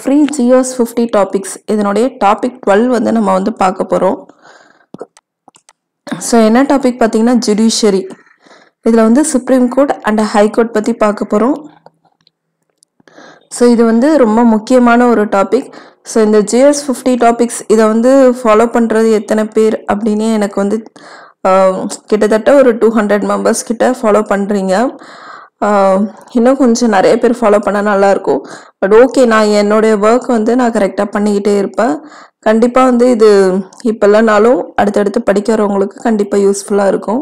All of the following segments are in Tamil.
ஃப்ரீ ஜியோஸ் ஃபிஃப்டி டாபிக்ஸ் இதனுடைய டாபிக் டுவெல் வந்து நம்ம வந்து பார்க்க போகிறோம் ஸோ என்ன டாபிக் பார்த்தீங்கன்னா ஜுடிஷியரி இதில் வந்து supreme court and high court பற்றி பார்க்க போகிறோம் ஸோ இது வந்து ரொம்ப முக்கியமான ஒரு டாபிக் ஸோ இந்த ஜிஎஸ் ஃபிஃப்டி டாபிக்ஸ் இதை வந்து ஃபாலோ பண்ணுறது எத்தனை பேர் அப்படின்னு எனக்கு வந்து ஆஹ், கிட்டத்தட்ட ஒரு டூ ஹண்ட்ரட் மெம்பர்ஸ் கிட்ட ஃபாலோ பண்ணுறீங்க இன்னும் கொஞ்சம் நிறைய பேர் ஃபாலோ பண்ணால் நல்லாயிருக்கும் பட் ஓகே நான் என்னுடைய ஒர்க் வந்து நான் கரெக்டாக பண்ணிக்கிட்டே இருப்பேன் கண்டிப்பாக வந்து இது இப்போ இல்லைனாலும் அடுத்தடுத்து படிக்கிறவங்களுக்கு கண்டிப்பாக யூஸ்ஃபுல்லாக இருக்கும்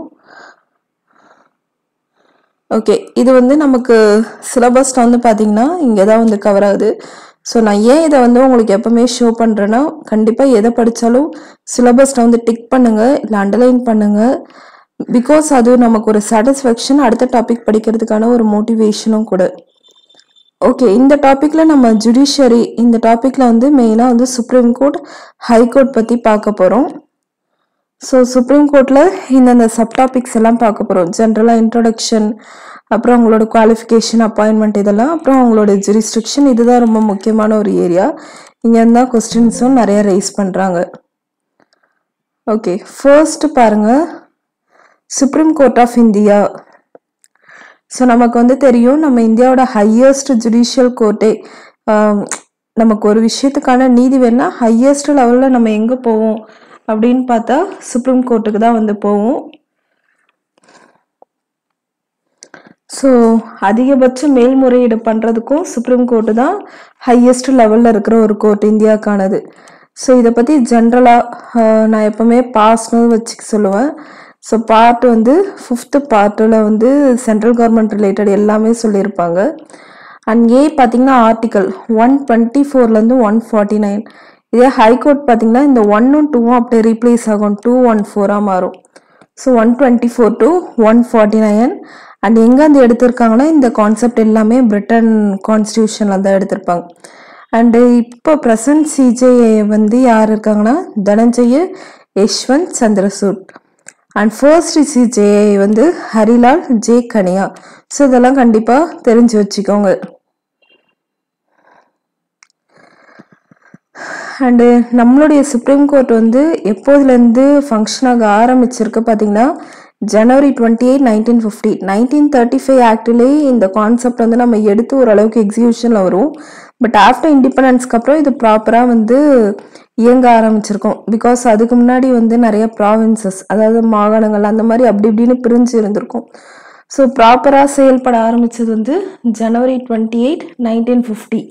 ஓகே இது வந்து நமக்கு சிலபஸில் வந்து பார்த்தீங்கன்னா இங்கே தான் வந்து கவர் ஆகுது ஸோ நான் ஏன் இதை வந்து உங்களுக்கு எப்பவுமே ஷோ பண்ணுறேன்னா கண்டிப்பாக எதை படித்தாலும் சிலபஸில் வந்து டிக் பண்ணுங்கள் இல்லை அண்டர்லைன் பண்ணுங்கள் பிகாஸ் அது நமக்கு ஒரு சாட்டிஸ்ஃபேக்ஷன் அடுத்த டாபிக் படிக்கிறதுக்கான ஒரு மோட்டிவேஷனும் கூட ஓகே இந்த டாப்பிக்கில் நம்ம ஜுடிஷியரி இந்த டாப்பிக்கில் வந்து மெயினாக வந்து சுப்ரீம் கோர்ட் ஹை கோர்ட் பற்றி பார்க்க போகிறோம் ஸோ சுப்ரீம் கோர்ட்டில் இந்தந்த சப்டாபிக்ஸ் எல்லாம் பார்க்க போகிறோம் ஜென்ரலாக இன்ட்ரொடக்ஷன் அப்புறம் அவங்களோட குவாலிஃபிகேஷன் அப்பாயின்மெண்ட் இதெல்லாம் அப்புறம் அவங்களோட ஜுரிஸ்ட்ரிக்ஷன் இதுதான் ரொம்ப முக்கியமான ஒரு ஏரியா இங்கேருந்து தான் கொஸ்டின்ஸும் நிறைய ரைஸ் பண்ணுறாங்க ஓகே ஃபர்ஸ்ட் பாருங்க supreme court of India so நமக்கு வந்து தெரியும் நம்ம இந்தியாவோட ஹையஸ்ட் ஜுடிஷியல் கோர்ட்டே நமக்கு ஒரு விஷயத்துக்கான நீதி வேணா ஹையஸ்ட் லெவலில் நம்ம எங்கே போவோம் அப்படின்னு பார்த்தா சுப்ரீம் கோர்ட்டுக்கு தான் வந்து போவோம் ஸோ அதிகபட்ச மேல்முறையீடு பண்ணுறதுக்கும் சுப்ரீம் கோர்ட்டு தான் ஹையஸ்ட் லெவலில் இருக்கிற ஒரு கோர்ட் இந்தியாவுக்கானது ஸோ இதை பற்றி ஜென்ரலாக நான் எப்போவுமே பாஸ்னு வச்சுக்க சொல்லுவேன் ஸோ பார்ட் வந்து ஃபிஃப்த்து பார்ட்டில் வந்து சென்ட்ரல் கவர்மெண்ட் ரிலேட்டட் எல்லாமே சொல்லியிருப்பாங்க அண்ட் ஏ பார்த்தீங்கன்னா ஆர்டிக்கல் ஒன் டுவெண்ட்டி ஃபோர்லேருந்து ஒன் ஃபார்ட்டி நைன் இதே ஹைகோர்ட் பார்த்தீங்கன்னா இந்த ஒன்னும் டூவும் அப்படியே ரீப்ளேஸ் ஆகும் டூ ஒன் ஃபோராக மாறும் so one twenty four to one forty nine and எங்கேருந்து எடுத்திருக்காங்கன்னா இந்த கான்செப்ட் எல்லாமே பிரிட்டன் கான்ஸ்டியூஷனில் தான் எடுத்திருப்பாங்க அண்டு இப்போ ப்ரெசன்ட் சிஜேஏ வந்து யார் இருக்காங்கன்னா Dhananjaya Yashwant Chandrachud and first CJI வந்து ஹரிலால் ஜே கனியா ஸோ இதெல்லாம் கண்டிப்பாக தெரிஞ்சு வச்சுக்கோங்க அண்டு நம்மளுடைய சுப்ரீம் கோர்ட் வந்து எப்போதுலேருந்து ஃபங்க்ஷன் ஆக ஆரம்பிச்சிருக்கு பார்த்தீங்கன்னா January twenty eight nineteen fifty nineteen thirty five ஆக்ட்லேயே இந்த கான்செப்ட் வந்து நம்ம எடுத்து ஓரளவுக்கு எக்ஸிகியூஷனில் வரும் பட் ஆஃப்டர் இண்டிபெண்டன்ஸ்க்கு அப்புறம் இது ப்ராப்பராக வந்து இயங்க ஆரம்பிச்சிருக்கோம் பிகாஸ் அதுக்கு முன்னாடி வந்து நிறைய ப்ராவின்சஸ் அதாவது மாகாணங்கள் அந்த மாதிரி அப்படி இப்படின்னு பிரிஞ்சு இருந்திருக்கும் ஸோ ப்ராப்பராக செயல்பட ஆரம்பிச்சது வந்து January twenty eight nineteen fifty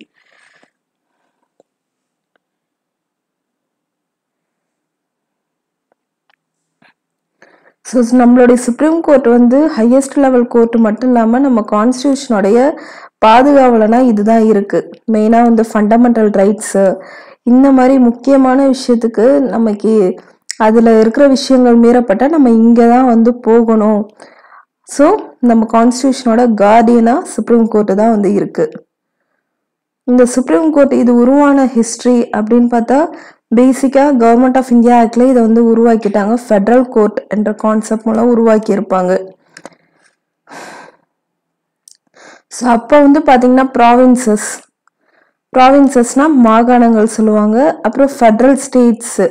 so நம்மளுடைய சுப்ரீம் கோர்ட் வந்து ஹையஸ்ட் லெவல் கோர்ட் மட்டும் இல்லாமல் நம்ம கான்ஸ்டியூஷனுடைய பாதுகாவலனா இதுதான் இருக்குது மெயினாக வந்து ஃபண்டமெண்டல் ரைட்ஸு இந்த மாதிரி முக்கியமான விஷயத்துக்கு நமக்கு அதில் இருக்கிற விஷயங்கள் மீறப்பட்டால் நம்ம இங்கே தான் வந்து போகணும் ஸோ நம்ம கான்ஸ்டியூஷனோட கார்டியனாக சுப்ரீம் கோர்ட்டு தான் வந்து இருக்குது இந்த சுப்ரீம் கோர்ட் இது உருவான ஹிஸ்ட்ரி அப்படின்னு பார்த்தா பேசிக்காக கவர்மெண்ட் ஆஃப் இந்தியா ஆக்ட்ல இதை வந்து உருவாக்கிட்டாங்க ஃபெடரல் கோர்ட் என்ற கான்செப்ட் மூலம் உருவாக்கி இருப்பாங்க ஸோ அப்போ வந்து பார்த்தீங்கன்னா ப்ராவின்சஸ் ப்ராவின்சஸ்னா மாகாணங்கள் சொல்லுவாங்க அப்புறம் ஃபெடரல் ஸ்டேட்ஸு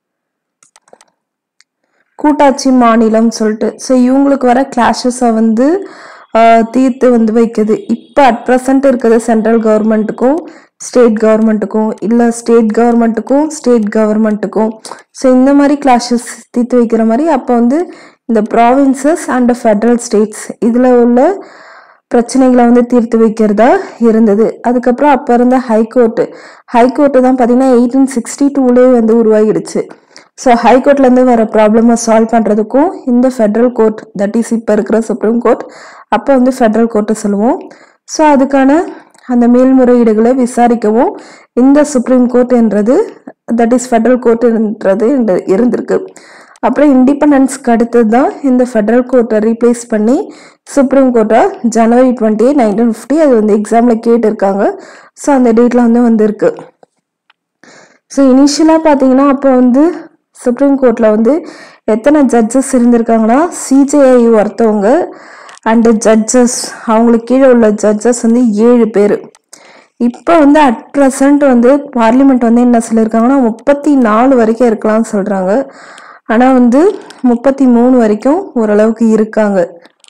கூட்டாட்சி மாநிலம் சொல்லிட்டு ஸோ இவங்களுக்கு வர கிளாஷஸை வந்து ஆஹ், தீர்த்து வந்து வைக்குது இப்போ அட் ப்ரெசன்ட் இருக்கிறது சென்ட்ரல் கவர்மெண்ட்டுக்கும் ஸ்டேட் கவர்மெண்ட்டுக்கும் இல்லை ஸ்டேட் கவர்மெண்ட்டுக்கும் ஸ்டேட் கவர்மெண்ட்டுக்கும் ஸோ இந்த மாதிரி கிளாஷஸ் தீர்த்து வைக்கிற மாதிரி அப்போ வந்து இந்த ப்ராவின்சஸ் அண்ட் ஃபெடரல் ஸ்டேட்ஸ் இதில் உள்ள பிரச்சனைகளை வந்து தீர்த்து வைக்கிறதா இருந்தது அதுக்கப்புறம் அப்போ இருந்த ஹைகோர்ட்டு ஹைகோர்ட்டு தான் பார்த்தீங்கன்னா எயிட்டீன் சிக்ஸ்டி டூலேயே வந்து உருவாகிடுச்சு ஸோ ஹைகோர்ட்லேருந்து வர ப்ராப்ளமை சால்வ் பண்ணுறதுக்கும் இந்த ஃபெடரல் கோர்ட் தட் இஸ் இப்போ இருக்கிற சுப்ரீம் கோர்ட் அப்போ வந்து ஃபெடரல் கோர்ட்டு சொல்லுவோம் ஸோ அதுக்கான அந்த மேல்முறையீடுகளை விசாரிக்கவும் இந்த சுப்ரீம் கோர்ட் என்றது தட் இஸ் ஃபெடரல் கோர்ட்ன்றது இருந்திருக்கு அப்புறம் இண்டிபெண்டன்ஸ்க்கு அடுத்தது தான் இந்த ஃபெடரல் கோர்ட்டை ரீப்ளேஸ் பண்ணி சுப்ரீம் கோர்ட்டை January twenty eight nineteen fifty அது வந்து எக்ஸாமில் கேட்டிருக்காங்க ஸோ அந்த டேட்டில் வந்து வந்திருக்கு ஸோ இனிஷியலாக பார்த்தீங்கன்னா அப்போ வந்து சுப்ரீம் கோர்ட்டில் வந்து எத்தனை ஜட்ஜஸ் இருந்திருக்காங்கன்னா சிஜேஐ ஒருத்தவங்க அண்டு ஜட்ஜஸ் அவங்களுக்கு கீழே உள்ள ஜட்ஜஸ் வந்து ஏழு பேர் இப்போ வந்து அட் ப்ரெசன்ட் வந்து பார்லிமெண்ட் வந்து என்ன சொல்லியிருக்காங்கன்னா முப்பத்தி நாலு வரைக்கும் இருக்கலாம்னு சொல்றாங்க ஆனா வந்து முப்பத்தி மூணு வரைக்கும் ஓரளவுக்கு இருக்காங்க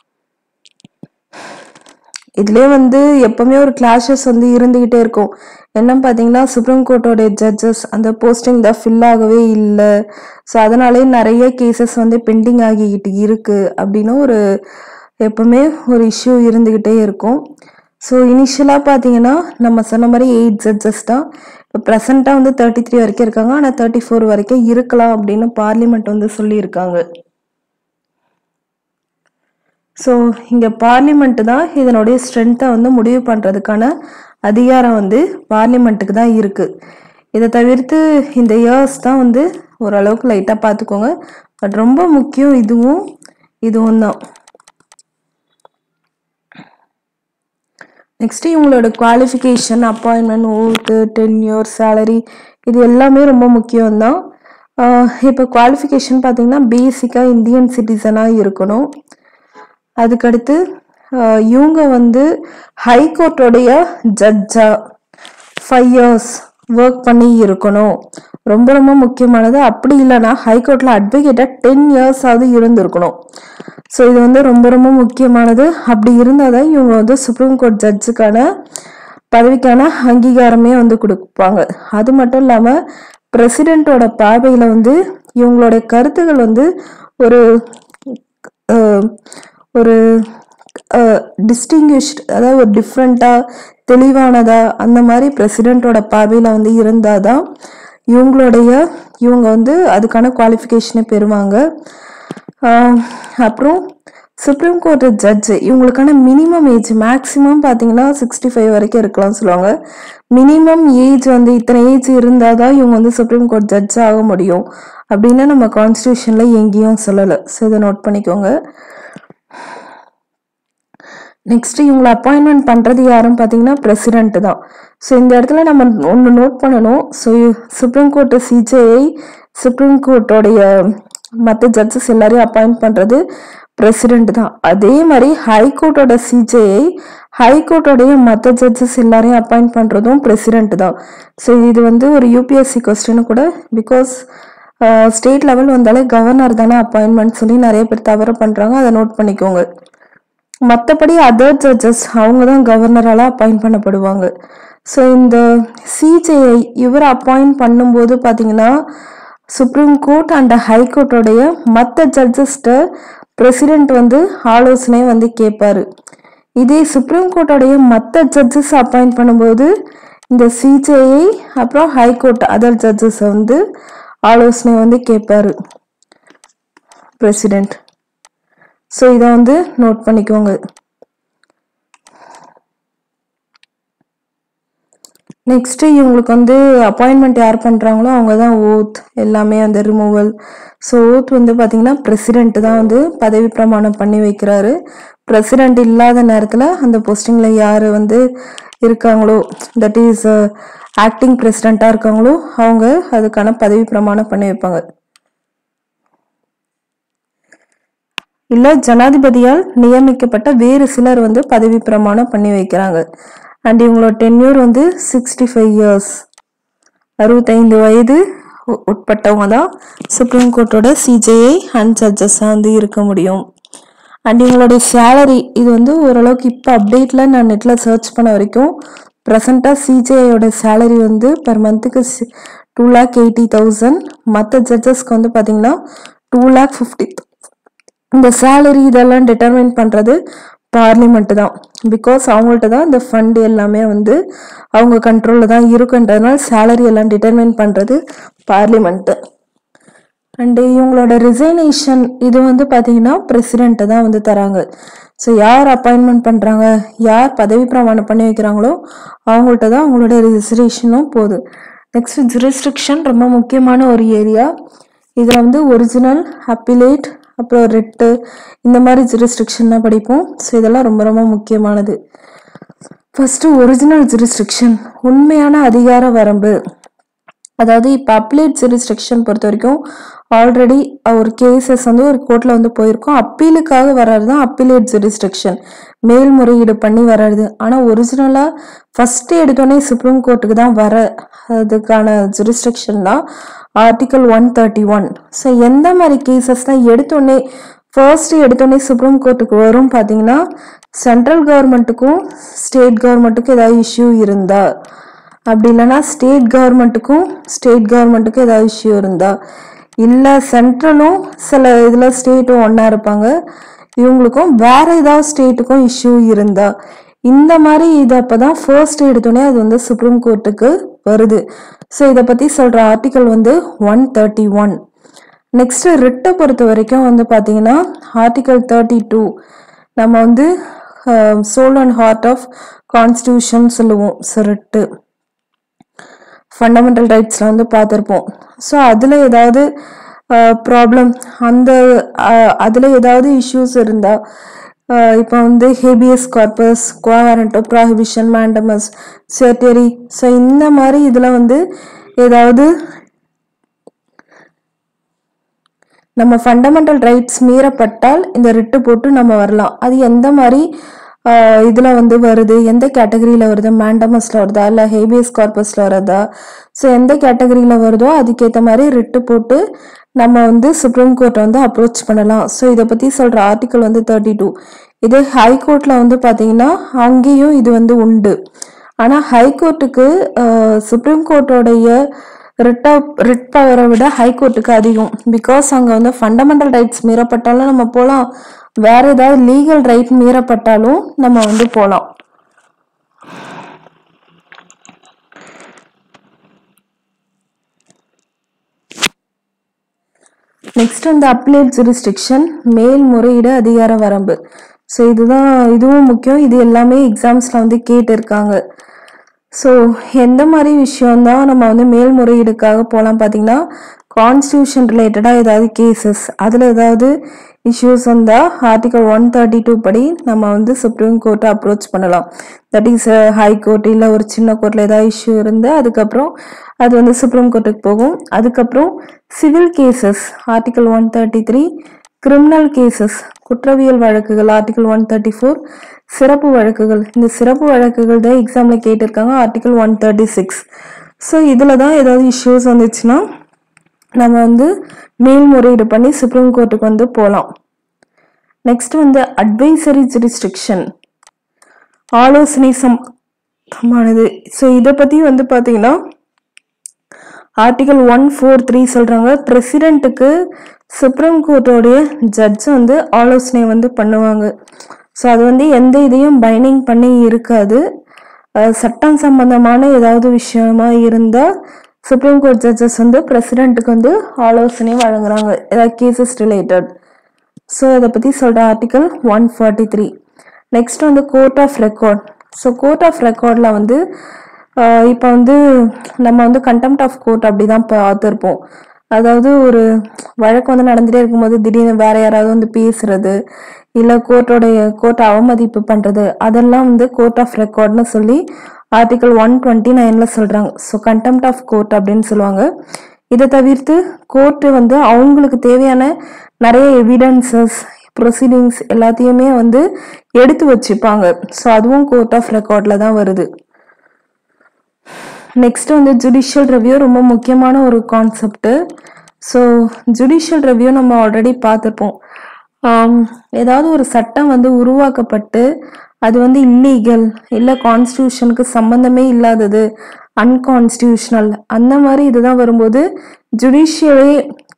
இதுலயே வந்து எப்பவுமே ஒரு கிளாஷஸ் வந்து இருந்துகிட்டே இருக்கும் என்னன்னு பார்த்தீங்கன்னா சுப்ரீம் கோர்ட்டோட ஜட்ஜஸ் அந்த போஸ்டிங் தான் ஃபில் ஆகவே இல்லை ஸோ அதனாலே நிறைய கேசஸ் வந்து பெண்டிங் ஆகிக்கிட்டு இருக்கு அப்படின்னு ஒரு எப்பவுமே ஒரு இஷ்யூ இருந்துகிட்டே இருக்கும் ஸோ இனிஷியலாக பார்த்தீங்கன்னா நம்ம சொன்ன மாதிரி எயிட் ஜட்ஜஸ் தான் இப்போ ப்ரெசண்ட்டாக வந்து தேர்ட்டி த்ரீ வரைக்கும் இருக்காங்க ஆனால் தேர்ட்டி ஃபோர் வரைக்கும் இருக்கலாம் அப்படின்னு பார்லிமெண்ட் வந்து சொல்லியிருக்காங்க ஸோ இங்கே பார்லிமெண்ட் தான் இதனுடைய ஸ்ட்ரென்த்தை வந்து முடிவு பண்ணுறதுக்கான அதிகாரம் வந்து பார்லிமெண்ட்டுக்கு தான் இருக்குது இதை தவிர்த்து இந்த இயர்ஸ் தான் வந்து ஓரளவுக்கு லைட்டாக பார்த்துக்கோங்க பட் ரொம்ப முக்கியம் இதுவும் இதுவும் தான் நெக்ஸ்ட் இவங்களோட குவாலிஃபிகேஷன் அப்பாயின்மெண்ட் ஓட்டு டென்யூர் சேலரி இது எல்லாமே ரொம்ப முக்கியம்தான் இப்போ குவாலிஃபிகேஷன் பார்த்தீங்கன்னா பேசிக்காக இந்தியன் சிட்டிசனாக இருக்கணும் அதுக்கடுத்து ஆஹ் இவங்க வந்து ஹைகோர்ட்டோடைய ஜட்ஜா ஃபைவ் இயர்ஸ் ஒர்க் பண்ணி இருக்கணும் ரொம்ப ரொம்ப முக்கியமானது அப்படி இல்லைன்னா ஹைகோர்ட்டில் அட்வொகேட்டாக டென் இயர்ஸ் ஆகுது இருந்திருக்கணும் ஸோ இது வந்து ரொம்ப ரொம்ப முக்கியமானது அப்படி இருந்தால் தான் இவங்க வந்து சுப்ரீம் கோர்ட் ஜட்ஜுக்கான பதவிக்கான அங்கீகாரமே வந்து கொடுப்பாங்க அது மட்டும் இல்லாமல் பிரசிடெண்ட்டோட பார்வையில் வந்து இவங்களுடைய கருத்துக்கள் வந்து ஒரு அஹ், ஒரு டிஸ்டிங்விஷ்ட் அதாவது ஒரு டிஃப்ரெண்ட்டாக தெளிவானதா அந்த மாதிரி பிரசிடெண்ட்டோட பார்வையில் வந்து இருந்தால் தான் இவங்களுடைய இவங்க வந்து அதுக்கான குவாலிஃபிகேஷனை பெறுவாங்க ஆஹ் அப்புறம் சுப்ரீம் கோர்ட் ஜட்ஜு இவங்களுக்கான மினிமம் ஏஜ் மேக்ஸிமம் பார்த்தீங்கன்னா சிக்ஸ்டி ஃபைவ் வரைக்கும் இருக்கலாம்னு சொல்லுவாங்க மினிமம் ஏஜ் வந்து இத்தனை ஏஜ் இருந்தால் தான் இவங்க வந்து சுப்ரீம் கோர்ட் ஜட்ஜ் ஆக முடியும் அப்படின்னு நம்ம கான்ஸ்டியூஷனில் எங்கேயும் சொல்லலை ஸோ இதை நோட் பண்ணிக்கோங்க நெக்ஸ்ட் இவங்களை அப்பாயின்மெண்ட் பண்ணுறது யாருன்னு பார்த்தீங்கன்னா பிரசிடென்ட் தான் ஸோ இந்த இடத்துல நம்ம ஒன்று நோட் பண்ணணும் so supreme court CJI supreme கோர்ட்டோடைய மற்ற ஜட்ஜஸ் எல்லாரையும் அப்பாயிண்ட் பண்ணுறது பிரசிடென்ட் தான் அதே மாதிரி ஹைகோர்ட்டோட சிஜேஐ ஹைகோர்ட்டோடைய மற்ற ஜட்ஜஸ் எல்லாரையும் அப்பாயிண்ட் பண்ணுறதும் பிரசிடென்ட் தான் ஸோ இது வந்து ஒரு யூபிஎஸ்சி கொஸ்டின் கூட பிகாஸ் ஸ்டேட் லெவல் வந்தாலே கவர்னர் தானே அப்பாயின்மெண்ட் சொல்லி நிறைய பேர் தவறு பண்ணுறாங்க அதை நோட் பண்ணிக்கோங்க மற்றபடி அதர் ஜட்ஜஸ் அவங்க தான் கவர்னரால் அப்பாயிண்ட் பண்ணப்படுவாங்க ஸோ இந்த சிஜேஐ இவர் அப்பாயிண்ட் பண்ணும்போது பார்த்தீங்கன்னா சுப்ரீம் கோர்ட் அண்ட் ஹைகோர்ட்டோடைய மற்ற ஜட்ஜஸ்ட பிரசிடென்ட் வந்து ஆலோசனை வந்து கேட்பாரு இதே சுப்ரீம் கோர்ட்டோடைய மற்ற ஜட்ஜஸ் அப்பாயிண்ட் பண்ணும்போது இந்த சிஜேஐ அப்புறம் ஹைகோர்ட் அதர் ஜட்ஜஸ் வந்து ஆலோசனை வந்து கேட்பாரு பிரசிடென்ட் ஸோ இதை வந்து நோட் பண்ணிக்கோங்க நெக்ஸ்ட் இவங்களுக்கு வந்து அப்பாயின்மெண்ட் யார் பண்ணுறாங்களோ அவங்க தான் ஓத் எல்லாமே அந்த ரிமூவல் ஸோ ஓத் வந்து பார்த்தீங்கன்னா பிரசிடென்ட் தான் வந்து பதவி பிரமாணம் பண்ணி வைக்கிறாரு பிரசிடென்ட் இல்லாத நேரத்தில் அந்த போஸ்டிங்கில் யார் வந்து இருக்காங்களோ தட் இஸ் ஆக்டிங் பிரசிடெண்ட்டாக இருக்காங்களோ அவங்க அதுக்கான பதவி பிரமாணம் பண்ணி வைப்பாங்க இல்ல ஜனாதிபதியால் நியமிக்கப்பட்ட வேறு சிலர் வந்து பதவி பிரமாணம் பண்ணி வைக்கிறாங்க அண்ட் இவங்களோட டென்யூர் வந்து சிக்ஸ்டி ஃபைவ் இயர்ஸ் அறுபத்தைந்து வயது உ- உட்பட்டவங்க தான் சுப்ரீம் கோர்ட்டோட சிஜேஐ அண்ட் ஜட்ஜஸாக வந்து இருக்க முடியும் அண்ட் இவங்களுடைய சேலரி இது வந்து ஓரளவுக்கு இப்போ அப்டேட்டில் நான் நெட்டில் சர்ச் பண்ண வரைக்கும் ப்ரெசண்ட்டாக சிஜேஐயோட சேலரி வந்து பெர் மந்த்துக்கு டூ லேக் எயிட்டி தௌசண்ட் மற்ற ஜட்ஜஸ்க்கு வந்து பார்த்தீங்கன்னா டூ லேக் ஃபிஃப்டி இந்த சேலரி இதெல்லாம் டிட்டர்மைன் பண்ணுறது பார்லிமெண்ட் தான் பிகாஸ் அவங்கள்ட்ட தான் இந்த ஃபண்ட் எல்லாமே வந்து அவங்க கண்ட்ரோலில் தான் இருக்குன்றதுனால சேலரி எல்லாம் டிட்டர்மைன் பண்ணுறது பார்லிமெண்ட்டு அண்டு இவங்களோட ரிசைனேஷன் இது வந்து பார்த்தீங்கன்னா பிரசிடெண்ட்டை தான் வந்து தராங்க ஸோ யார் அப்பாயின்மெண்ட் பண்ணுறாங்க யார் பதவி பிரமாணம் பண்ணி வைக்கிறாங்களோ அவங்கள்ட்ட தான் அவங்களோட ரிசர்வேஷனும் போகுது நெக்ஸ்ட் ஜுரிஸ்ட்ரிக்ஷன் ரொம்ப முக்கியமான ஒரு ஏரியா இதில் வந்து ஒரிஜினல் அப்பிலேட் அப்புறம் ரெட்டு இந்த மாதிரி ஜுரிஸ்ட்ரிக்ஷன்லாம் படிப்போம் ஸோ இதெல்லாம் ரொம்ப ரொம்ப முக்கியமானது ஃபர்ஸ்ட் ஒரிஜினல் ஜுரிஸ்ட்ரிக்ஷன் உண்மையான அதிகார வரம்பு அதாவது இப்போ அப்ளேட் ஜூரிஸ்டிக்ஷன் பொறுத்த வரைக்கும் ஆல்ரெடி ஒரு கேசஸ் வந்து ஒரு கோர்ட்டில் வந்து போயிருக்கோம் அப்பீலுக்காக வர்றது தான் அப்பீலேட் ஜூரிஸ்டிக்ஷன் மேல்முறையீடு பண்ணி வர்றது ஆனால் ஒரிஜினலாக ஃபஸ்ட்டு எடுத்தோடனே சுப்ரீம் கோர்ட்டுக்கு தான் வர அதுக்கான ஜூரிஸ்டிக்ஷன் தான் article one thirty one so எந்த மாதிரி கேசஸ் தான் எடுத்தோடனே ஃபர்ஸ்ட் எடுத்தோடனே சுப்ரீம் கோர்ட்டுக்கு வரும் பார்த்தீங்கன்னா சென்ட்ரல் கவர்மெண்ட்டுக்கும் ஸ்டேட் கவர்மெண்ட்டுக்கும் ஏதாவது இஷ்யூ இருந்தா அப்படி இல்லைன்னா ஸ்டேட் கவர்மெண்ட்டுக்கும் ஸ்டேட் கவர்மெண்ட்டுக்கும் ஏதாவது இஷ்யூ இருந்தா இல்லை சென்ட்ரலும் சில இதில் ஸ்டேட்டும் ஒன்றா இருப்பாங்க இவங்களுக்கும் வேற ஏதாவது ஸ்டேட்டுக்கும் இஷ்யூ இருந்தா இந்த மாதிரி இது அப்போ தான் ஃபர்ஸ்ட் எடுத்தோடனே அது வந்து சுப்ரீம் கோர்ட்டுக்கு வருது ஸோ இதை பற்றி சொல்கிற ஆர்டிக்கல் வந்து ஒன் தேர்ட்டி ஒன் நெக்ஸ்ட் ரிட்டை பொறுத்த வரைக்கும் வந்து பார்த்தீங்கன்னா ஆர்டிகல் தேர்ட்டி டூ நம்ம வந்து soul and heart of constitution சொல்லுவோம் ஸோ ரிட்டு ஃபண்டமெண்டல் ரைட்ஸில் வந்து பார்த்துருப்போம் ஸோ அதில் ஏதாவது ப்ராப்ளம் அந்த அதில் ஏதாவது இஷ்யூஸ் இருந்தால் இப்போ வந்து habeas corpus quo warranto prohibition mandamus certiorari so இந்த மாதிரி இதில் வந்து ஏதாவது நம்ம ஃபண்டமெண்டல் ரைட்ஸ் மீறப்பட்டால் இந்த ரிட்டு போட்டு நம்ம வரலாம் அது எந்த மாதிரி இதில் வந்து வருது எந்த கேட்டகரியில் வருது மேண்டமஸில் வருதா இல்லை ஹேபியஸ் கார்பஸில் வருதா ஸோ எந்த கேட்டகரியில் வருதோ அதுக்கேற்ற மாதிரி ரிட்டு போட்டு நம்ம வந்து சுப்ரீம் கோர்ட்டை வந்து அப்ரோச் பண்ணலாம் ஸோ இதை பற்றி சொல்கிற ஆர்டிக்கல் வந்து தேர்ட்டி டூ இதே ஹைகோர்ட்டில் வந்து பார்த்தீங்கன்னா அங்கேயும் இது வந்து உண்டு ஆனால் ஹைகோர்ட்டுக்கு சுப்ரீம் கோர்ட்டோடைய ரிட் ரிட் பவரை விட ஹைகோர்ட்டுக்கு அதிகம் பிகாஸ் அங்கே வந்து ஃபண்டமெண்டல் ரைட்ஸ் மீறப்பட்டாலும் நம்ம போகலாம் வேற ஏதாவது லீகல் ரைட் மீறப்பட்டாலும் நம்ம வந்து போகலாம் நெக்ஸ்ட் வந்து அப்ளேட் ஜூரிஸ்டிக்ஷன் மேல்முறையீடு அதிகார வரம்பு ஸோ இதுதான் இதுவும் முக்கியம் இது எல்லாமே எக்ஸாம்ஸில் வந்து கேட்டிருக்காங்க ஸோ எந்த மாதிரி விஷயம்தான் நம்ம வந்து மேல்முறையீடுக்காக போகலாம் பார்த்தீங்கன்னா கான்ஸ்டியூஷன் ரிலேட்டடாக ஏதாவது கேசஸ் அதில் ஏதாவது இஷ்யூஸ் வந்தால் ஆர்டிகல் ஒன் தேர்ட்டி டூ படி நம்ம வந்து சுப்ரீம் கோர்ட்டை அப்ரோச் பண்ணலாம் தட் இஸ் ஹை கோர்ட் இல்லை ஒரு சின்ன கோர்ட்டில் ஏதாவது இஷ்யூ இருந்து அதுக்கப்புறம் அது வந்து சுப்ரீம் கோர்ட்டுக்கு போகும் அதுக்கப்புறம் civil cases article one thirty three criminal cases குற்றவியல் வழக்குகள் ஆர்டிகல் ஒன் தேர்ட்டி ஃபோர் சிறப்பு வழக்குகள் இந்த சிறப்பு வழக்குகள் தான் எக்ஸாமில் கேட்டிருக்காங்க article one thirty six so இதில் தான் ஏதாவது இஷ்யூஸ் வந்துச்சுன்னா நம்ம வந்து மேல்முறையீடு பண்ணி சுப்ரீம் கோர்ட்டுக்கு வந்து போகலாம் நெக்ஸ்ட் வந்து அட்வைசரி ஜுரிஸ்டிக்ஷன் ஆலோசனை சம்பந்தமானது ஸோ இதை பற்றி வந்து பார்த்தீங்கன்னா ஆர்டிகல் ஒன் ஃபோர் த்ரீ சொல்கிறாங்க பிரசிடெண்ட்டுக்கு சுப்ரீம் கோர்ட்டோடைய ஜட்ஜ் வந்து ஆலோசனை வந்து பண்ணுவாங்க ஸோ அது வந்து எந்த இதையும் பைண்டிங் பண்ணி இருக்காது அஹ் சட்டம் சம்பந்தமான ஏதாவது விஷயமா இருந்தால் சுப்ரீம் கோர்ட் ஜட்ஜஸ் வந்து பிரசிடெண்ட்டுக்கு வந்து ஆலோசனை வழங்குறாங்க ஏதாவது கேசஸ் ரிலேட்டட் ஸோ இதை பற்றி சொல்கிற article one forty three next வந்து court of record so court of ரெக்கார்டில் வந்து இப்போ வந்து நம்ம வந்து கண்டெம்ட் ஆஃப் கோர்ட் அப்படி தான் பார்த்துருப்போம் அதாவது ஒரு வழக்கு வந்து நடந்துகிட்டே இருக்கும்போது திடீர்னு வேற யாராவது வந்து பேசுறது இல்லை கோர்ட்டோடைய கோர்ட்டை அவமதிப்பு பண்ணுறது அதெல்லாம் வந்து கோர்ட் ஆஃப் ரெக்கார்ட்னு சொல்லி ஆர்டிகல் ஒன் டுவெண்ட்டி நைனில் சொல்கிறாங்க ஸோ கண்டெம்ட் ஆஃப் கோர்ட் அப்படின்னு சொல்லுவாங்க இதை தவிர்த்து கோர்ட்டு வந்து அவங்களுக்கு தேவையான நிறைய எவிடன்சஸ் ப்ரொசீடிங்ஸ் எல்லாத்தையுமே வந்து எடுத்து வச்சுப்பாங்க ஸோ அதுவும் கோர்ட் ஆஃப் ரெக்கார்டில் தான் வருது நெக்ஸ்ட் வந்து ஜுடிஷியல் ரிவ்யூ ரொம்ப முக்கியமான ஒரு கான்செப்ட் ஸோ ஜுடிஷியல் ரிவ்யூ நம்ம ஆல்ரெடி பார்த்துருப்போம் ஆம், ஏதாவது ஒரு சட்டம் வந்து உருவாக்கப்பட்டு அது வந்து இல்லீகல் இல்லை கான்ஸ்டியூஷனுக்கு சம்பந்தமே இல்லாதது அன்கான்ஸ்டியூஷனல் அந்த மாதிரி இதுதான் வரும்போது ஜுடிஷியலே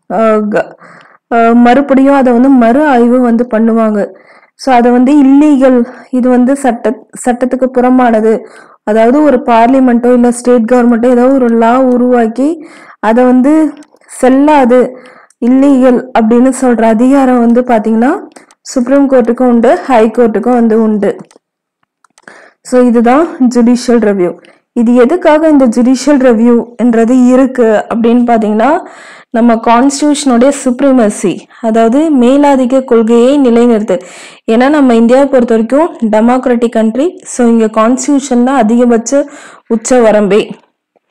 மறுபடியும் அதை வந்து மறு ஆய்வு வந்து பண்ணுவாங்க ஸோ அதை வந்து இல்லீகல் இது வந்து சட்ட சட்டத்துக்கு புறம்பானது அதாவது ஒரு பார்லிமெண்ட்டோ இல்லை ஸ்டேட் கவர்மெண்ட்டோ ஏதோ ஒரு லா உருவாக்கி அதை வந்து செல்லாது இல்லீகல் அப்படின்னு சொல்ற அதிகாரம் வந்து பாத்தீங்கன்னா சுப்ரீம் கோர்ட்டுக்கும் உண்டு ஹை கோர்ட்டுக்கும் வந்து உண்டு ஸோ இதுதான் ஜுடிஷியல் ரிவ்யூ இது எதுக்காக இந்த ஜுடிஷியல் ரிவ்யூ என்றது இருக்கு அப்படின்னு பார்த்தீங்கன்னா நம்ம கான்ஸ்டியூஷனுடைய சுப்ரீமசி அதாவது மேலாதிக்க கொள்கையை நிலைநிறுத்து ஏன்னா நம்ம இந்தியாவை பொறுத்த வரைக்கும் டெமோக்ராட்டிக் கண்ட்ரி ஸோ இங்கே கான்ஸ்டியூஷன் தான் அதிகபட்ச உச்ச வரம்பே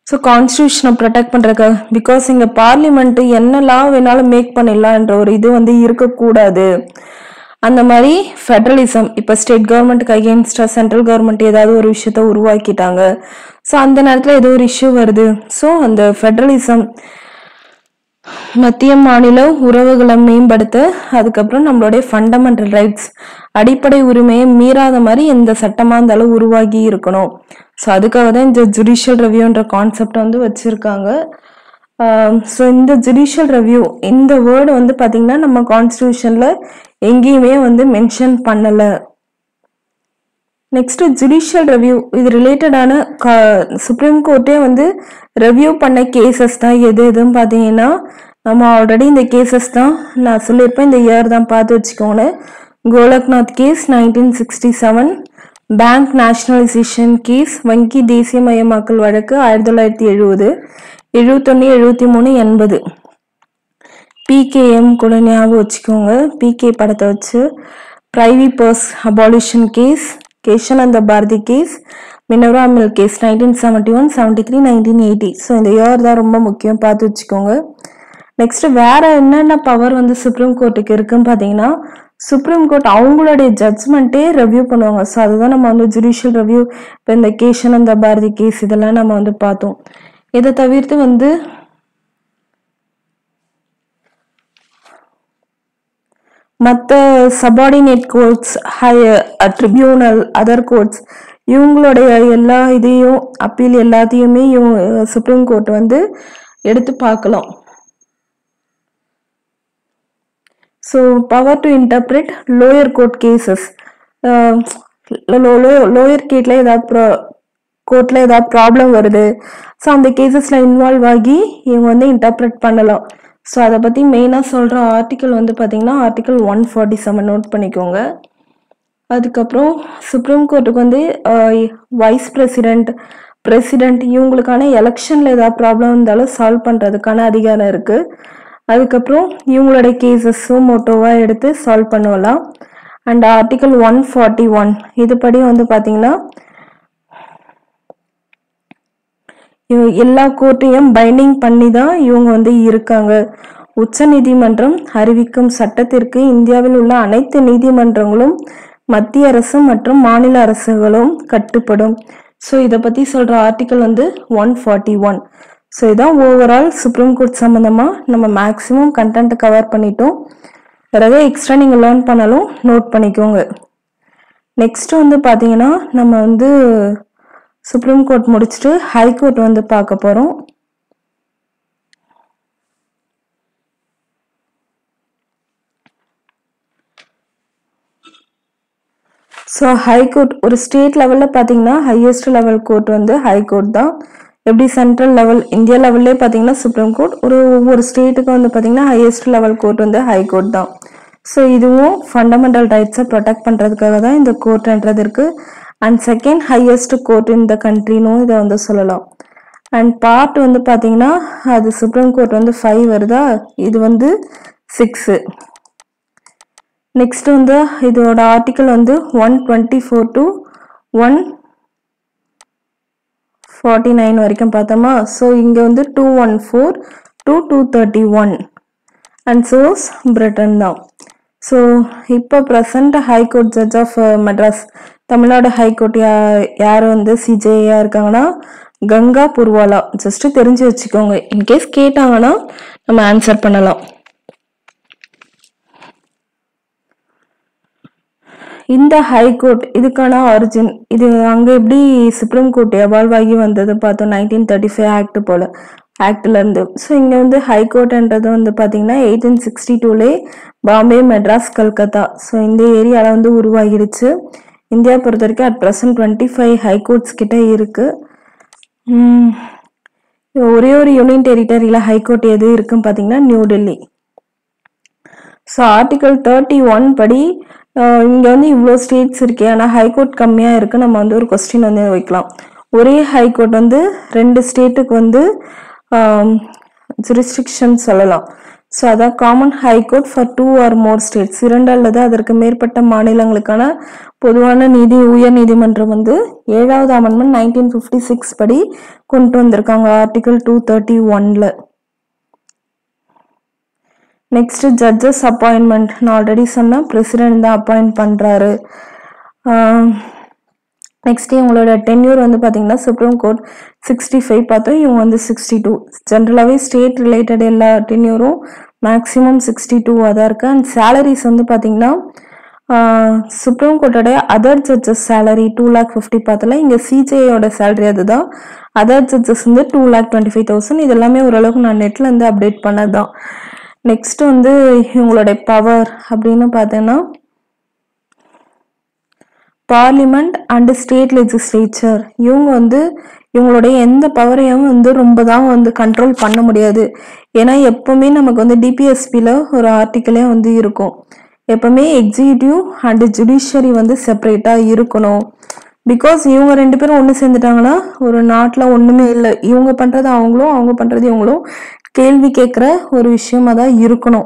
ஸோ கான்ஸ்டியூஷனை ப்ரொடெக்ட் பண்ணுறதுக்காக பிகாஸ் இங்கே பார்லிமெண்ட்டு என்ன லா வேணாலும் மேக் பண்ணிடலான்ற ஒரு இது வந்து இருக்கக்கூடாது அந்த மாதிரி ஃபெடரலிசம் இப்போ ஸ்டேட் கவர்மெண்ட்டுக்கு அகேன்ஸ்டாக சென்ட்ரல் கவர்மெண்ட் ஏதாவது ஒரு விஷயத்த உருவாக்கிட்டாங்க ஸோ அந்த நேரத்தில் ஏதோ ஒரு இஷ்யூ வருது ஸோ அந்த ஃபெடரலிசம் மத்திய மாநில உறவுகளை மேம்படுத்த அதுக்கப்புறம் நம்மளுடைய ஃபண்டமெண்டல் ரைட்ஸ் அடிப்படை உரிமையை மீறாத மாதிரி எந்த சட்டமா இருந்தாலும் உருவாகி இருக்கணும் ஸோ அதுக்காக தான் இந்த ஜுடிஷியல் ரிவ்யூன்ற கான்செப்ட் வந்து வச்சிருக்காங்க ஸோ இந்த ஜுடிஷியல் ரிவ்யூ இந்த வேர்டு வந்து பாத்தீங்கன்னா நம்ம கான்ஸ்டியூஷன்ல எங்கேயுமே வந்து மென்ஷன் பண்ணல நெக்ஸ்ட் ஜுடிஷியல் ரிவ்யூ இது ரிலேட்டடான சுப்ரீம் கோர்ட்டே வந்து ரிவ்யூ பண்ண கேசஸ் தான் எது எதுன்னு பார்த்தீங்கன்னா நம்ம ஆல்ரெடி இந்த கேசஸ் தான் நான் சொல்லியிருப்பேன் இந்த இயர் தான் பார்த்து வச்சுக்கோங்க Golaknath case nineteen sixty seven bank nationalisation case வங்கி தேசியமயமாக்கல் வழக்கு ஆயிரத்தி தொள்ளாயிரத்தி எழுபது எழுபத்தொன்னு எழுபத்தி மூணு எண்பது பிகேஎம் கூட ஞாபகம் வச்சுக்கோங்க பிகே படத்தை வச்சு privy purse abolition case Kesavananda Bharati case Minerva mill case nineteen seventy one seventy three nineteen eighty so இந்த இயர் தான் ரொம்ப முக்கியம் பார்த்து வச்சுக்கோங்க நெக்ஸ்ட் வேற என்னென்ன பவர் வந்து சுப்ரீம் கோர்ட்டுக்கு இருக்குன்னு பார்த்தீங்கன்னா சுப்ரீம் கோர்ட் அவங்களுடைய ஜட்ஜ்மெண்ட்டே ரிவ்யூ பண்ணுவாங்க ஸோ அதுதான் நம்ம வந்து ஜுடிஷியல் ரிவ்யூ இப்போ இந்த கேஷானந்த பாரதி கேஸ் இதெல்லாம் நம்ம வந்து பார்த்தோம் இதை தவிர்த்து வந்து மற்ற subordinate courts higher tribunal other courts இவங்களுடைய எல்லா இதையும் அப்பீல் எல்லாத்தையுமே இவங்க சுப்ரீம் கோர்ட் வந்து எடுத்து பார்க்கலாம் so power to interpret lower court cases lower கேட்ல ஏதாவது ப்ரா கோர்ட்டில் ஏதாவது ப்ராப்ளம் வருது ஸோ அந்த கேசஸில் இன்வால்வ் ஆகி இவங்க வந்து இன்டர்பிரேட் பண்ணலாம் ஸோ அதை பற்றி மெயினாக சொல்கிற ஆர்டிக்கல் வந்து பார்த்தீங்கன்னா article one forty seven note பண்ணிக்கோங்க அதுக்கப்புறம் சுப்ரீம் கோர்ட்டுக்கு வந்து வைஸ் பிரசிடெண்ட் பிரசிடெண்ட் இவங்களுக்கான எலெக்ஷனில் ஏதாவது ப்ராப்ளம் இருந்தாலும் சால்வ் பண்ணுறதுக்கான அதிகாரம் இருக்குது அதுக்கப்புறம் இவங்களோட கேசஸும் மோட்டோவாக எடுத்து சால்வ் பண்ணுவலாம் and article one forty one இதுபடி வந்து பார்த்தீங்கன்னா இவ- எல்லா கோர்ட்டையும் பைண்டிங் பண்ணி தான் இவங்க வந்து இருக்காங்க உச்ச நீதிமன்றம் அறிவிக்கும் சட்டத்திற்கு இந்தியாவில் உள்ள அனைத்து நீதிமன்றங்களும் மத்திய அரசு மற்றும் மாநில அரசுகளும் கட்டுப்படும் ஸோ இதை பற்றி சொல்கிற ஆர்டிக்கல் வந்து ஒன் ஃபார்ட்டி ஒன் ஸோ இதான் ஓவரால் சுப்ரீம் கோர்ட் சம்மந்தமாக நம்ம மேக்ஸிமம் கண்டென்ட் கவர் பண்ணிட்டோம் பிறகு எக்ஸ்ட்ரா நீங்கள் லேர்ன் பண்ணாலும் நோட் பண்ணிக்கோங்க நெக்ஸ்ட் வந்து பார்த்தீங்கன்னா நம்ம வந்து சுப்ரீம் கோர்ட் முடிச்சுட்டு ஹை கோர்ட் வந்து பார்க்க போகிறோம் ஸோ ஹை கோர்ட் ஒரு ஸ்டேட் லெவலில் பார்த்தீங்கன்னா ஹையஸ்ட் லெவல் கோர்ட் வந்து ஹை கோர்ட் தான் எப்படி சென்ட்ரல் லெவல் இந்தியா லெவல்லே பார்த்தீங்கன்னா சுப்ரீம் கோர்ட் ஒரு ஒவ்வொரு ஸ்டேட்டுக்கும் வந்து பார்த்தீங்கன்னா ஹையஸ்ட் லெவல் கோர்ட் வந்து ஹை கோர்ட் தான் ஸோ இதுவும் ஃபண்டமெண்டல் ரைட்ஸை ப்ரொடெக்ட் பண்ணுறதுக்காக தான் இந்த கோர்ட்ன்றது இருக்கு அண்ட் செகண்ட் ஹையஸ்ட் கோர்ட் இந்த கண்ட்ரினும் இதை வந்து சொல்லலாம் அண்ட் பார்ட் வந்து பார்த்தீங்கன்னா அது சுப்ரீம் கோர்ட் வந்து ஃபைவ் வருதா இது வந்து சிக்ஸு நெக்ஸ்ட் வந்து இதோட ஆர்டிக்கல் வந்து one twenty four to one forty nine வரைக்கும் பார்த்தோமா ஸோ இங்கே வந்து two one four two two thirty one and source Britain தான் ஸோ இப்போ present high court judge of Madras Tamil Nadu high court யா யார் வந்து சிஜேயா இருக்காங்கன்னா கங்கா புர்வாலா ஜஸ்ட் தெரிஞ்சு வச்சுக்கோங்க இன்கேஸ் கேட்டாங்கன்னா நம்ம ஆன்சர் பண்ணலாம் இந்த ஹைகோர்ட் இதுக்கான ஆரிஜின் இது அங்கே எப்படி சுப்ரீம் கோர்ட் எவால்வ் ஆகி வந்தது பார்த்தோம் நைன்டீன் தேர்ட்டி ஃபைவ் ஆக்ட் போல் ஆக்ட்ல இருந்து ஸோ இங்கே வந்து ஹைகோர்ட்ன்றது வந்து பார்த்தீங்கன்னா எயிட்டீன் சிக்ஸ்டி டூலே பாம்பே மெட்ராஸ் கல்கத்தா ஸோ இந்த ஏரியாவில் வந்து உருவாகிடுச்சு இந்தியா பொறுத்த வரைக்கும் at present twenty five high courts கிட்ட இருக்கு உம், ஒரே ஒரு யூனியன் டெரிட்டரியில் ஹைகோர்ட் எது இருக்குன்னு பார்த்தீங்கன்னா new Delhi so article thirty one படி அஹ், இங்க வந்து இவ்வளோ ஸ்டேட்ஸ் இருக்கு ஆனால் ஹைகோர்ட் கம்மியாக இருக்கு நம்ம வந்து ஒரு கொஸ்டின் வந்து வைக்கலாம் ஒரே ஹைகோர்ட் வந்து ரெண்டு ஸ்டேட்டுக்கு வந்து ஜுரிஸ்டிக்ஷன் சொல்லலாம் ஸோ அதான் common high court for two or more states இரண்டு அல்லது அதற்கு மேற்பட்ட மாநிலங்களுக்கான பொதுவான நீதி உயர் நீதிமன்றம் வந்து ஏழாவது அமெண்ட்மெண்ட் நைன்டீன் ஃபிஃப்டி சிக்ஸ் படி கொண்டு வந்திருக்காங்க ஆர்டிகல் டூ தேர்ட்டி ஒன்ல நெக்ஸ்ட் ஜட்ஜஸ் அப்பாயின்மெண்ட் நான் ஆல்ரெடி சொன்னேன் பிரசிடென்ட் தான் அப்பாயிண்ட் பண்றாரு நெக்ஸ்ட் இவங்களோட டென்யூர் வந்து பார்த்தீங்கன்னா சுப்ரீம் கோர்ட் சிக்ஸ்டி ஃபைவ் பார்த்தோம் இவங்க வந்து சிக்ஸ்டி டூ ஜென்ரலாகவே ஸ்டேட் ரிலேட்டட் எல்லா டென்யூரும் மேக்ஸிமம் சிக்ஸ்டி டூவாக தான் இருக்குது அண்ட் சேலரிஸ் வந்து பார்த்தீங்கன்னா சுப்ரீம் கோர்ட்டோட other judges salary two lakh fifty பார்த்தல இங்கே சிஜேயோட சேலரி அதுதான் அதர் ஜட்ஜஸ் வந்து two lakh twenty five thousand இது எல்லாமே ஓரளவுக்கு நான் நெட்ல இருந்து அப்டேட் பண்ணது தான் நெக்ஸ்ட் வந்து இவங்களுடைய பவர் அப்படின்னு பார்த்தீங்கன்னா பார்லிமெண்ட் அண்ட் ஸ்டேட் லெஜிஸ்லேச்சர் இவங்க வந்து இவங்களுடைய எந்த பவரையும் வந்து ரொம்ப தான் வந்து கண்ட்ரோல் பண்ண முடியாது ஏன்னா எப்பவுமே நமக்கு வந்து டிபிஎஸ்பியில் ஒரு ஆர்டிக்கலே வந்து இருக்கும் எப்பவுமே எக்ஸிக்யூட்டிவ் அண்ட் ஜுடிஷியரி வந்து செப்பரேட்டாக இருக்கணும் பிகாஸ் இவங்க ரெண்டு பேரும் ஒன்று சேர்ந்துட்டாங்கன்னா ஒரு நாட்டில் ஒன்றுமே இல்லை இவங்க பண்ணுறது அவங்களும் அவங்க பண்ணுறது இவங்களும் கேள்வி கேட்குற ஒரு விஷயமா தான் இருக்கணும்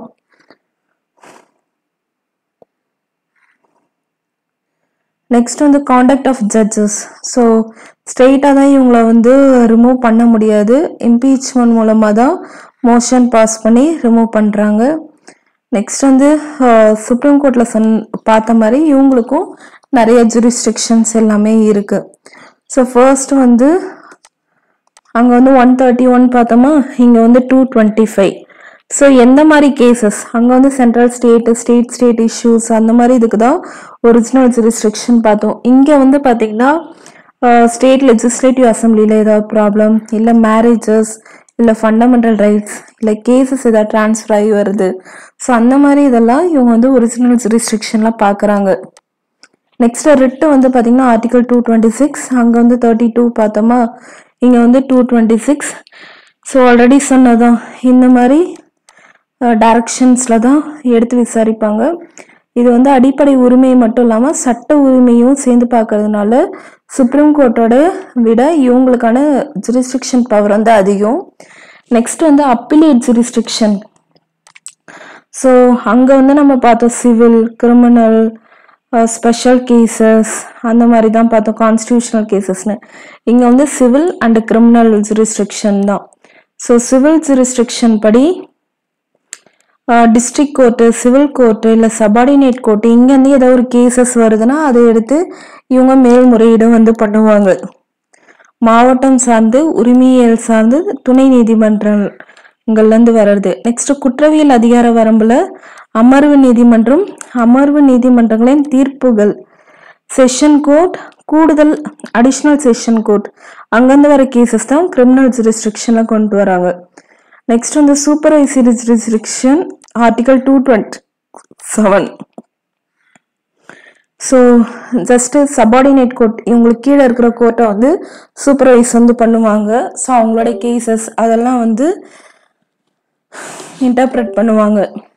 நெக்ஸ்ட் வந்து காண்டாக்ட் ஆஃப் ஜட்ஜஸ் ஸோ ஸ்ட்ரெயிட்டாக தான் இவங்கள வந்து ரிமூவ் பண்ண முடியாது இம்பீச்மெண்ட் மூலமாக தான் மோஷன் பாஸ் பண்ணி ரிமூவ் பண்ணுறாங்க நெக்ஸ்ட் வந்து சுப்ரீம் கோர்ட்டில் சொன் பார்த்த மாதிரி இவங்களுக்கும் நிறைய ஜூரிஸ்ட்ரிக்ஷன்ஸ் எல்லாமே இருக்கு ஸோ ஃபர்ஸ்ட் வந்து அங்கே வந்து ஒன் தேர்ட்டி ஒன் பார்த்தோமா இங்கே வந்து டூ டுவெண்ட்டி ஃபைவ் ஸோ எந்த மாதிரி கேசஸ் அங்கே வந்து central state state state issues அந்த மாதிரி இதுக்கு தான் ஒரிஜினல் ஜூரிஸ்ட்ரிக்ஷன் பார்த்தோம் இங்கே வந்து பார்த்தீங்கன்னா ஸ்டேட் லெஜிஸ்லேட்டிவ் அசம்பிளியில் ஏதாவது ப்ராப்ளம் இல்லை மேரேஜஸ் இல்லை ஃபண்டமெண்டல் ரைட்ஸ் இல்லை கேசஸ் ஏதாவது ட்ரான்ஸ்ஃபர் ஆகி வருது ஸோ அந்த மாதிரி இதெல்லாம் இவங்க வந்து ஒரிஜினல் ஜூரிஸ்ட்ரிக்ஷன்லாம் பார்க்குறாங்க நெக்ஸ்ட் ரிட்டு வந்து பார்த்தீங்கன்னா ஆர்டிகல் டூ டுவெண்ட்டி சிக்ஸ் அங்கே வந்து தேர்ட்டி டூ பார்த்தோமா இங்கே வந்து two twenty six so already சொன்னதான் இந்த மாதிரி டைரக்ஷன்ஸில் தான் எடுத்து விசாரிப்பாங்க இது வந்து அடிப்படை உரிமை மட்டும் இல்லாமல் சட்ட உரிமையும் சேர்ந்து பார்க்கறதுனால சுப்ரீம் கோர்ட்டோட விட இவங்களுக்கான ஜுரிஸ்டிக்ஷன் பவர் வந்து அதிகம் நெக்ஸ்ட் வந்து அப்பிலேட் ஜுரிஸ்டிக்ஷன் ஸோ அங்கே வந்து நம்ம பார்த்தோம் சிவில் கிரிமினல் ஸ்பெஷல் கேசஸ் அந்த மாதிரி தான் பார்த்தோம் கான்ஸ்டியூஷனல் கேசஸ்னு இங்கே வந்து சிவில் அண்ட் கிரிமினல் ஜுரிஸ்ட்ரிக்ஷன் தான் ஸோ சிவில் ஜுரிஸ்ட்ரிக்ஷன் படி டிஸ்ட்ரிக்ட் கோர்ட்டு சிவில் கோர்ட்டு இல்லை சபார்டினேட் கோர்ட்டு இங்கேருந்து ஏதோ ஒரு கேசஸ் வருதுன்னா அதை எடுத்து இவங்க மேல்முறையீடு வந்து பண்ணுவாங்க மாவட்டம் சார்ந்து உரிமையியல் சார்ந்து துணை நீதிமன்றங்கள்லேருந்து வர்றது நெக்ஸ்ட் குற்றவியல் அதிகார வரம்புல அமர்வு நீதிமன்றம் அமர்வு நீதிமன்றங்களின் தீர்ப்புகள் செஷன் கோர்ட் கூடுதல் அடிஷ்னல் செஷன் கோர்ட் அங்கேருந்து வர கேசஸ் தான் கிரிமினல் ஜுரிஸ்ட்ரிக்ஷனில் கொண்டு வராங்க நெக்ஸ்ட் வந்து supervisory jurisdiction article two twenty seven so just subordinate court இவங்களுக்கு கீழே இருக்கிற கோர்ட்டை வந்து சூப்பர்வைஸ் வந்து பண்ணுவாங்க ஸோ அவங்களோட கேசஸ் அதெல்லாம் வந்து இன்டர்பிரட் பண்ணுவாங்க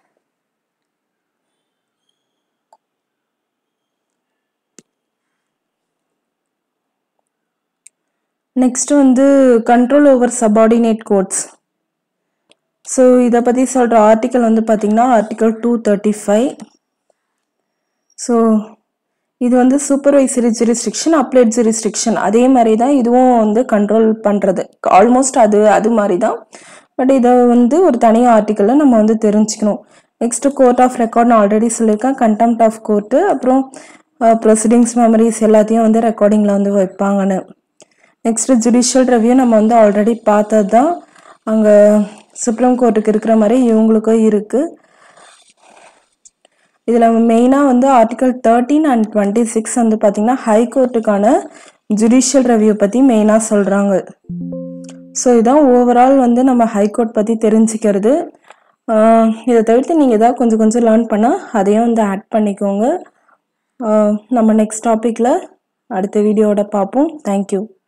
நெக்ஸ்ட் வந்து control over subordinate courts so இதை பற்றி சொல்கிற ஆர்டிக்கல் வந்து பார்த்தீங்கன்னா article two thirty five so இது வந்து சூப்பர்வைசரி ஜுரிஸ்ட்ரிக்ஷன் அப்ளைட் ஜுரிஸ்ட்ரிக்ஷன் அதே மாதிரி தான் இதுவும் வந்து கண்ட்ரோல் பண்ணுறது ஆல்மோஸ்ட் அது அது மாதிரி தான் பட் இதை வந்து ஒரு தனி ஆர்டிக்கலில் நம்ம வந்து தெரிஞ்சுக்கணும் நெக்ஸ்ட் கோர்ட் ஆஃப் ரெக்கார்ட் நான் ஆல்ரெடி சொல்லியிருக்கேன் கண்டெம்ட் ஆஃப் கோர்ட்டு அப்புறம் ப்ரொசீடிங்ஸ் மெமரிஸ் எல்லாத்தையும் வந்து ரெக்கார்டிங்கில் வந்து வைப்பாங்கன்னு நெக்ஸ்ட் ஜுடிஷியல் ரிவ்யூ நம்ம வந்து ஆல்ரெடி பார்த்தது தான் அங்கே சுப்ரீம் கோர்ட்டுக்கு இருக்கிற மாதிரி இவங்களுக்கும் இருக்குது இதில் மெயினாக வந்து article thirteen and twenty six வந்து பார்த்திங்கன்னா ஹை கோர்ட்டுக்கான ஜுடிஷியல் ரிவ்யூ பற்றி மெயினாக சொல்கிறாங்க ஸோ இதான் ஓவரால் வந்து நம்ம ஹைகோர்ட் பற்றி தெரிஞ்சுக்கிறது ஆஹ் இதை தவிர்த்து நீங்கள் ஏதாவது கொஞ்சம் கொஞ்சம் லேர்ன் பண்ணால் அதையும் வந்து ஆட் பண்ணிக்கோங்க ஆஹ் நம்ம நெக்ஸ்ட் டாப்பிக்கில் அடுத்த வீடியோவோட பார்ப்போம் தேங்க்யூ